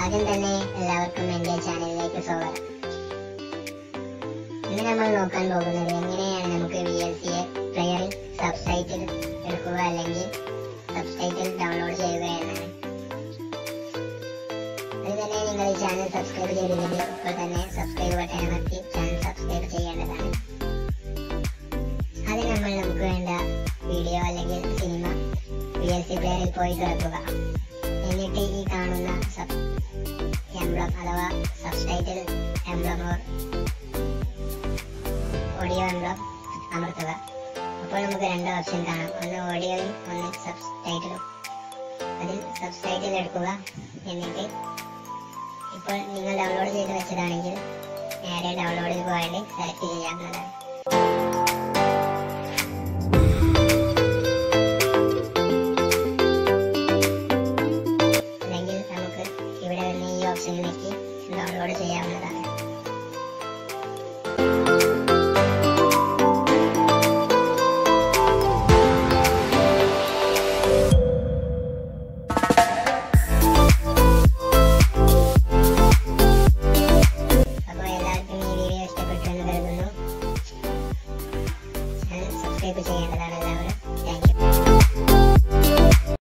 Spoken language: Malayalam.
ആദ്യം തന്നെ എല്ലാവർക്കും എൻ്റെ ചാനലിലേക്ക് സ്വാഗതം ഇന്ന് നമ്മൾ നോക്കാൻ പോകുന്നത് എങ്ങനെയാണ് നമുക്ക് വി എൽ സിയെ പ്ലെയറിൽ സബ്ടൈറ്റിൽ എടുക്കുക അല്ലെങ്കിൽ സബ്ടൈറ്റിൽ ഡൗൺലോഡ് ചെയ്യുക എന്നാണ് അത് തന്നെ നിങ്ങൾ ഈ ചാനൽ സബ്സ്ക്രൈബ് ചെയ്തില്ലെങ്കിൽ ഇപ്പോൾ തന്നെ സബ്സ്ക്രൈബ് ബട്ടൺ അമർത്തി ചാനൽ സബ്സ്ക്രൈബ് ചെയ്യേണ്ടതാണ് ആദ്യം നമ്മൾ നമുക്ക് വേണ്ട വീഡിയോ അല്ലെങ്കിൽ സിനിമ വി എൽ സി പ്ലെയറിൽ പോയി തുറക്കുക എന്നിട്ട് ഈ കാണുന്ന സബ് എംബ്ലം അഥവാ subtitle emblem or audio emblem അമർത്തുക അപ്പോൾ നമുക്ക് രണ്ട് ഓപ്ഷൻ കാണാം ഒന്ന് ഓഡിയോയും ഒന്ന് സബ്ടൈറ്റിലും അതിൽ സബ്ടൈറ്റിൽ എടുക്കുക എന്നിട്ട് ഇപ്പോൾ നിങ്ങൾ ഡൗൺലോഡ് ചെയ്ത് വെച്ചതാണെങ്കിൽ നേരെ ഡൗൺലോഡിൽ പോയിട്ട് സെലക്ട് ചെയ്യാവുന്നതാണ് അല്ലെങ്കിൽ നമുക്ക് ഇവിടെ നിന്ന് ഈ ഓപ്ഷനിൽ ഞെക്കി ഡൗൺലോഡ് ചെയ്യാവുന്നതാണ് അപ്പോൾ എല്ലാവർക്കും ഈ വീഡിയോ ഇഷ്ടപ്പെട്ടു എന്ന് കരുതുന്നു ചാനൽ സബ്സ്ക്രൈബ് ചെയ്യേണ്ടതാണ്